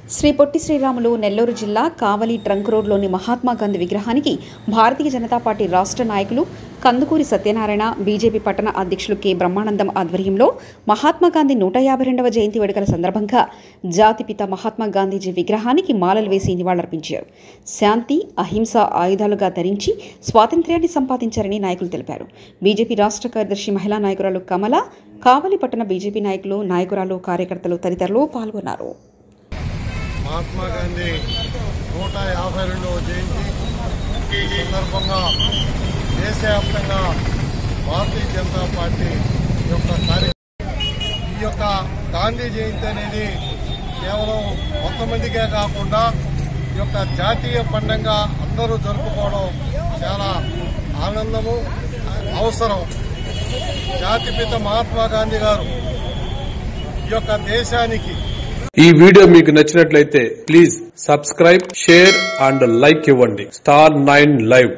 శ్రీ పొట్టి శ్రీరాములు నెల్లూరు జిల్లా కావలి ట్రంక్ రోడ్లోని మహాత్మా గాంధీ విగ్రహానికి భారతీయ జనతా పార్టీ రాష్ట్ర నాయకులు కందుకూరి సత్యనారాయణ బీజేపీ పట్టణ అధ్యక్షులు కె బ్రహ్మానందం ఆధ్వర్యంలో మహాత్మా గాంధీ నూట యాభై రెండవ జయంతి వేడుకల సందర్భంగా జాతిపిత మహాత్మా గాంధీజీ విగ్రహానికి మాలలు వేసి నివాళులర్పించారు శాంతి అహింస ఆయుధాలుగా ధరించి స్వాతంత్ర్యాన్ని సంపాదించారని నాయకులు తెలిపారు బీజేపీ రాష్ట్ర కార్యదర్శి మహిళా నాయకురాలు కమల కావలి పట్టణ బీజేపీ నాయకులు నాయకురాలు కార్యకర్తలు తదితరులు పాల్గొన్నారు మహాత్మా గాంధీ నూట యాభై రెండవ జయంతి ఈ సందర్భంగా దేశవ్యాప్తంగా భారతీయ జనతా పార్టీ యొక్క కార్య ఈ యొక్క గాంధీ జయంతి అనేది కేవలం కొంతమందికే కాకుండా ఈ యొక్క జాతీయ పండుగ అందరూ జరుపుకోవడం చాలా ఆనందము అవసరం జాతిపిత మహాత్మా గాంధీ గారు ఈ యొక్క దేశానికి ఈ వీడియో మీకు నచ్చినట్లయితే please subscribe share and like ఇవ్వండి స్టార్ నైన్ లైవ్